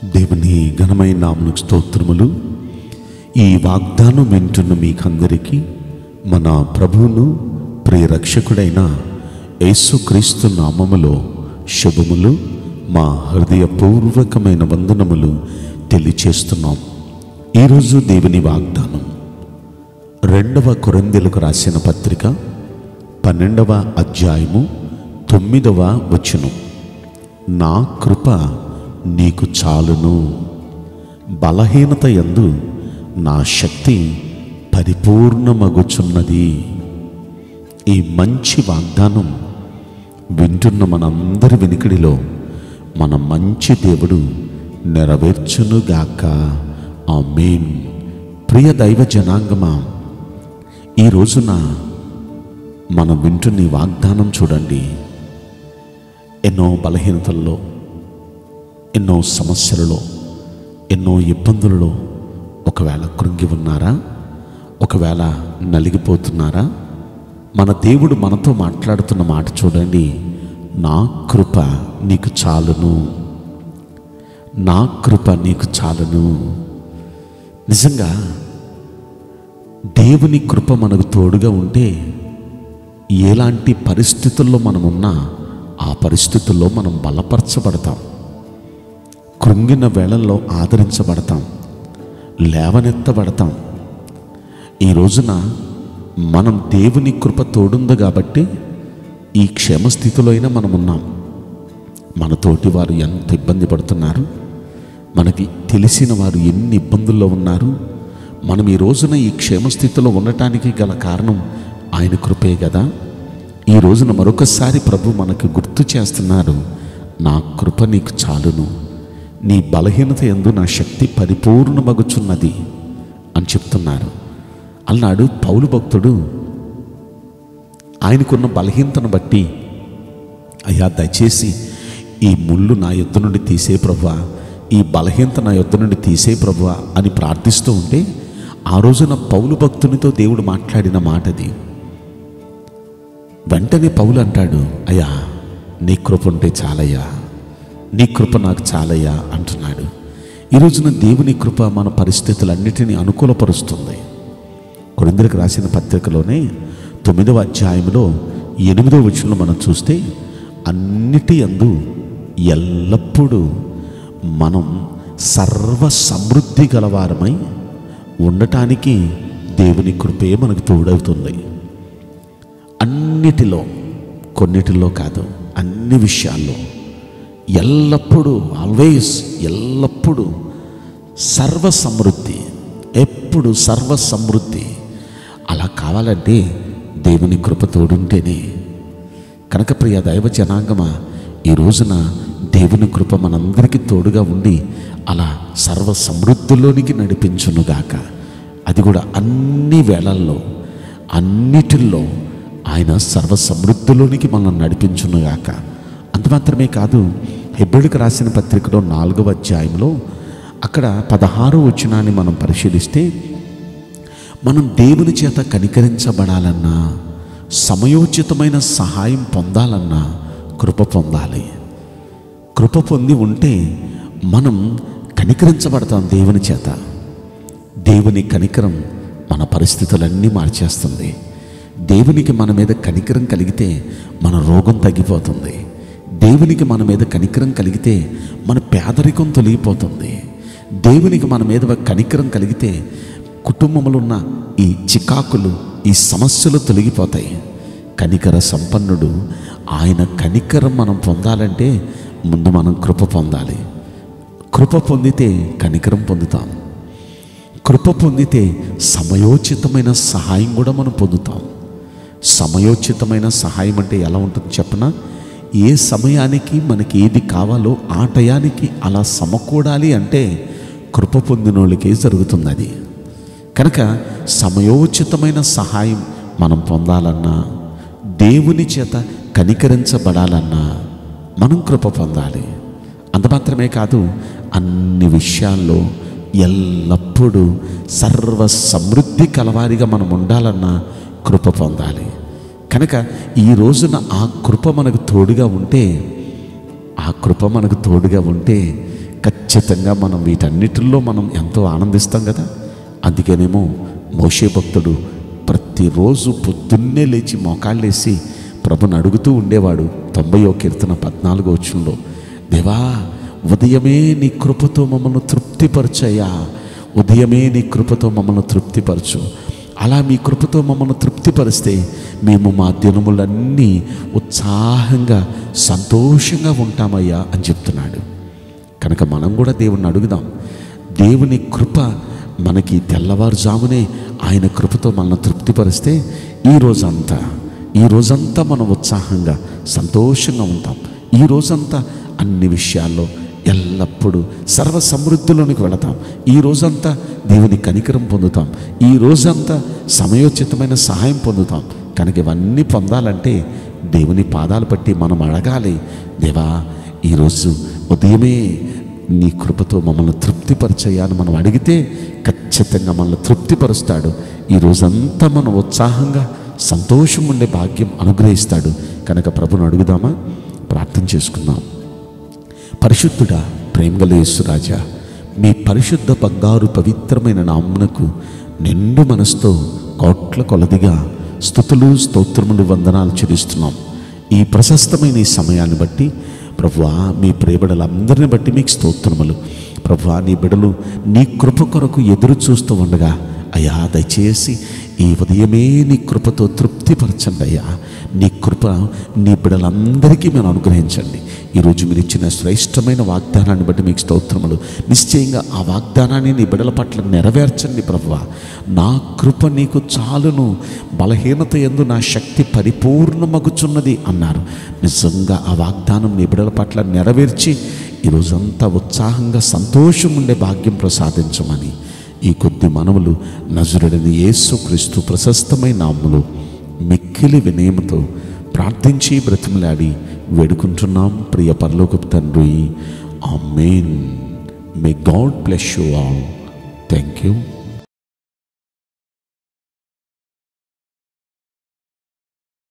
దేవుని ఘనమైన నామకు స్తోత్రములు ఈ వాగ్దానం వింటున్న మీకందరికీ మన ప్రభువును ప్రియరక్షకుడైన యేసుక్రీస్తు నామములో శుభములు మా హృదయపూర్వకమైన వందనములు తెలియచేస్తున్నాం ఈరోజు దేవుని వాగ్దానం రెండవ కొరిందెలకు రాసిన పత్రిక పన్నెండవ అధ్యాయము తొమ్మిదవ వచనం నా కృప నీకు చాలును బలహీనత యందు నా శక్తి పరిపూర్ణమగుచున్నది ఈ మంచి వాగ్దానం వింటున్న మనందరి వినికిడిలో మన మంచి దేవుడు నెరవేర్చునుగాక ఆ మెయిన్ ప్రియ దైవ జనాంగమా ఈ రోజున మనం వింటున్న ఈ వాగ్దానం చూడండి ఎన్నో బలహీనతల్లో ఎన్నో సమస్యలలో ఎన్నో ఇబ్బందులలో ఒకవేళ కృంగి ఉన్నారా ఒకవేళ నలిగిపోతున్నారా మన దేవుడు మనతో మాట్లాడుతున్న మాట చూడండి నా కృప నీకు చాలును నా కృప నీకు చాలును నిజంగా దేవుని కృప మనకు తోడుగా ఉంటే ఎలాంటి పరిస్థితుల్లో మనం ఉన్నా ఆ పరిస్థితుల్లో మనం బలపరచబడతాం కృంగిన వేళల్లో ఆదరించబడతాం లేవనెత్తబడతాం ఈ రోజున మనం దేవుని కృప తోడుంది కాబట్టి ఈ క్షేమస్థితిలో అయినా మనం ఉన్నాం మన తోటి వారు ఎంత ఇబ్బంది పడుతున్నారు మనకి తెలిసిన వారు ఎన్ని ఇబ్బందుల్లో ఉన్నారు మనం ఈ రోజున ఈ క్షేమస్థితిలో ఉండటానికి గల కారణం ఆయన కృపే కదా ఈ రోజున మరొకసారి ప్రభు మనకు గుర్తు చేస్తున్నారు నా కృప నీకు చాలును నీ బలహీనత ఎందు నా శక్తి పరిపూర్ణమగుచున్నది అని చెప్తున్నారు అన్నాడు పౌలు భక్తుడు ఆయనకున్న బలహీనతను బట్టి అయ్యా దయచేసి ఈ ముళ్ళు నా యుద్ధ నుండి తీసే ప్రభువా ఈ బలహీనత నా యుద్ధ నుండి తీసే ప్రభువా అని ప్రార్థిస్తూ ఉంటే ఆ రోజున పౌలు భక్తునితో దేవుడు మాట్లాడిన మాటది వెంటనే పౌలు అంటాడు అయ్యా నీ కృప ఉంటే చాలయ్యా నీ కృప నాకు చాలయ్యా అంటున్నాడు ఈ రోజున దేవుని కృప మన పరిస్థితులన్నిటినీ అనుకూలపరుస్తుంది కొరిందరికి రాసిన పత్రికలోనే తొమ్మిదవ అధ్యాయంలో ఎనిమిదవ వచనంలో మనం చూస్తే అన్నిటి అందు ఎల్లప్పుడూ మనం సర్వ సమృద్ధి గలవారమై ఉండటానికి దేవుని కృపే మనకు తోడవుతుంది అన్నిటిలో కొన్నిటిలో కాదు అన్ని విషయాల్లో ఎల్లప్పుడూ ఆల్వేస్ ఎల్లప్పుడూ సర్వ సమృద్ధి ఎప్పుడు సర్వ సమృద్ధి అలా కావాలంటే దేవుని కృప తోడుంటేనే కనుక ప్రియ దైవ జనాంగమా ఈ రోజున దేవుని కృప మనందరికీ తోడుగా ఉండి అలా సర్వ సమృద్ధిలోనికి నడిపించునుగాక అది కూడా అన్ని వేళల్లో అన్నిటిల్లో ఆయన సర్వ సమృద్ధిలోనికి మనల్ని నడిపించునుగాక అంత మాత్రమే కాదు హెబ్రిడికి రాసిన పత్రికలో నాలుగవ అధ్యాయంలో అక్కడ పదహారో వచనాన్ని మనం పరిశీలిస్తే మనం దేవుని చేత కనికరించబడాలన్నా సమయోచితమైన సహాయం పొందాలన్నా కృప పొందాలి కృప పొంది ఉంటే మనం కనికరించబడతాం దేవుని చేత దేవుని కనికరం మన పరిస్థితులన్నీ మార్చేస్తుంది దేవునికి మన మీద కనికరం కలిగితే మన రోగం తగ్గిపోతుంది దేవునికి మన మీద కనికరం కలిగితే మన పేదరికం తొలగిపోతుంది దేవునికి మన మీద కనికరం కలిగితే కుటుంబంలో ఉన్న ఈ చికాకులు ఈ సమస్యలు తొలగిపోతాయి కనికర సంపన్నుడు ఆయన కనికరం మనం పొందాలంటే ముందు మనం కృప పొందాలి కృప పొందితే కనికరం పొందుతాం కృప పొందితే సమయోచితమైన సహాయం కూడా మనం పొందుతాం సమయోచితమైన సహాయం అంటే ఎలా ఉంటుంది చెప్పనా ఏ సమయానికి మనకి ఏది కావాలో ఆ టయానికి అలా సమకూడాలి అంటే కృప పొందిన వాళ్ళకే జరుగుతుంది అది కనుక సమయోచితమైన సహాయం మనం పొందాలన్నా దేవుని చేత కనికరించబడాలన్నా మనం కృప పొందాలి అంత మాత్రమే కాదు అన్ని విషయాల్లో ఎల్లప్పుడూ సర్వ సమృద్ధి కలవారిగా మనం ఉండాలన్నా కృప పొందాలి కనుక ఈ రోజున ఆ కృప మనకు తోడుగా ఉంటే ఆ కృప మనకు తోడుగా ఉంటే ఖచ్చితంగా మనం వీటన్నిటిల్లో మనం ఎంతో ఆనందిస్తాం కదా అందుకేనేమో మోషే భక్తుడు ప్రతిరోజు పొద్దున్నే లేచి మోకాళ్ళేసి ప్రభుని అడుగుతూ ఉండేవాడు తొంభయో కీర్తన పద్నాలుగో వచ్చంలో దేవా ఉదయమే నీ కృపతో మమ్మల్ని తృప్తిపరచయ్యా ఉదయమే నీ కృపతో మమ్మల్ని తృప్తిపరచు అలా మీ కృపతో మమ్మల్ని తృప్తిపరిస్తే మేము మా దినములన్నీ ఉత్సాహంగా సంతోషంగా ఉంటామయ్యా అని చెప్తున్నాడు కనుక మనం కూడా దేవుణ్ణి అడుగుదాం దేవుని కృప మనకి తెల్లవారుజామునే ఆయన కృపతో మనల్ని తృప్తిపరిస్తే ఈ రోజంతా ఈ రోజంతా మనం ఉత్సాహంగా సంతోషంగా ఉంటాం ఈ రోజంతా అన్ని విషయాల్లో ఎల్లప్పుడూ సర్వ సమృద్ధిలోనికి వెళతాం ఈ రోజంతా దేవుని కనికరం పొందుతాం ఈ రోజంతా సమయోచితమైన సహాయం పొందుతాం కనుక ఇవన్నీ పొందాలంటే దేవుని పాదాలు పట్టి మనం అడగాలి దేవా ఈరోజు ఉదయమే నీ కృపతో మమ్మల్ని తృప్తిపరచయ్యా అని మనం అడిగితే ఖచ్చితంగా మనల్ని తృప్తిపరుస్తాడు ఈ రోజంతా మనం ఉత్సాహంగా సంతోషం ఉండే భాగ్యం అనుగ్రహిస్తాడు కనుక ప్రభుని అడుగుదామా ప్రార్థన చేసుకుందాం పరిశుద్ధుడా ప్రేమగల యేసురాజా మీ పరిశుద్ధ బంగారు పవిత్రమైన నామునకు నిండు మనసుతో కోట్ల కొలదిగా స్థుతులు స్తోత్రములు వందనాలు చెల్లిస్తున్నాం ఈ ప్రశస్తమైన ఈ సమయాన్ని బట్టి ప్రభువా మీ ప్రియబిడలందరిని బట్టి మీకు స్తోత్రములు ప్రభువా నీ బిడలు నీ కృప కొరకు ఎదురు చూస్తూ ఉండగా అయ్యా దయచేసి ఈ ఉదయమే నీ కృపతో తృప్తిపరచండి అయ్యా నీ కృప నీ బిడలందరికీ మేము అనుగ్రహించండి ఈరోజు మీరు ఇచ్చిన శ్రేష్టమైన వాగ్దానాన్ని బట్టి మీకు స్తోత్రములు నిశ్చయంగా ఆ వాగ్దానాన్ని నీ బిడల పట్ల నెరవేర్చండి ప్రభువ నా కృప నీకు చాలును బలహీనత ఎందు నా శక్తి పరిపూర్ణమగుచున్నది అన్నారు నిజంగా ఆ వాగ్దానం నీ బిడల పట్ల నెరవేర్చి ఈరోజంతా ఉత్సాహంగా సంతోషం ఉండే భాగ్యం ప్రసాదించమని ఈ కొద్ది మనవులు నజరుడని యేసుక్రీస్తు ప్రశస్తమైన నామములు మిక్కిలి వినయముతో ప్రార్థించి బ్రతిమలాడి వేడుకుంటున్నాం ప్రియ పరలోకపు తండ్రి amen may God bless you all thank you